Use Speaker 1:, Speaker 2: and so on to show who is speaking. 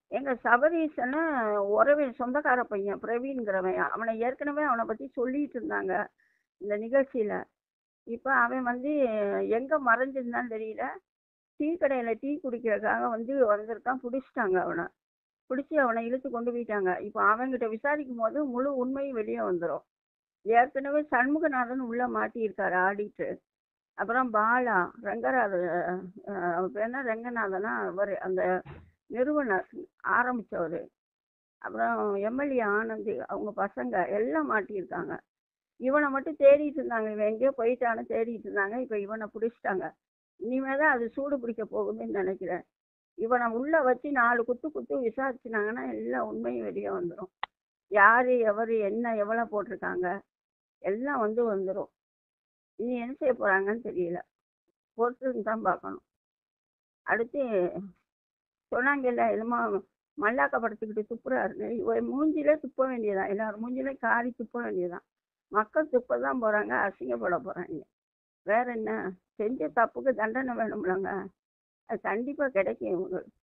Speaker 1: எங்க சபரீசன்னு உறவு சொந்தக்கார பையன் பிரவீன்கிறவன் அவனை ஏற்கனவே அவனை பத்தி சொல்லிட்டு இருந்தாங்க இந்த நிகழ்ச்சியில இப்போ அவன் வந்து எங்க மறைஞ்சிருந்தான்னு தெரியல டீ கடையில டீ குடிக்கிறதுக்காக வந்து வந்திருக்கான் பிடிச்சிட்டாங்க அவனை பிடிச்சி அவனை இழுத்து கொண்டு போயிட்டாங்க இப்போ அவன்கிட்ட விசாரிக்கும் போது முழு உண்மையும் வெளியே வந்துடும் ஏற்கனவே சண்முகநாதன் உள்ள மாட்டியிருக்காரு ஆடிட்டு அப்புறம் பாலா ரங்கராஜ அஹ் அவர் பேர் என்ன ரங்கநாதனா அவர் அந்த நிறுவனர் ஆரம்பிச்சவர் அப்புறம் எம்எல்ஏ ஆனந்த் அவங்க பசங்க எல்லாம் மாட்டியிருக்காங்க இவனை மட்டும் தேடிட்டு இருந்தாங்க இவன் எங்கேயோ போயிட்டான்னு தேடிட்டு இருந்தாங்க இப்போ இவனை பிடிச்சிட்டாங்க இனிமே தான் அது சூடு பிடிக்க போகுதுன்னு நினைக்கிறேன் இவனை உள்ள வச்சு நாலு குத்து குத்து விசாரிச்சுனாங்கன்னா எல்லா உண்மையும் வெளியே வந்துடும் யாரு எவர் என்ன எவ்வளோ போட்டிருக்காங்க எல்லாம் வந்து வந்துடும் இனி என்ன செய்ய போறாங்கன்னு தெரியல பொறுத்து தான் பார்க்கணும் அடுத்து சொன்னாங்கல்ல என்னமோ மல்லாக்க படுத்துக்கிட்டு துப்புறாருன்னு இவன் மூஞ்சிலே துப்ப வேண்டியதான் எல்லாரும் மூஞ்சிலே காரி துப்ப வேண்டியதான் மக்கள் துப்ப தான் போறாங்க அசிங்கப்பட போறாங்க வேற என்ன செஞ்ச தப்புக்கு தண்டனை வேணும்லங்க அது கண்டிப்பா கிடைக்கும் இவங்களுக்கு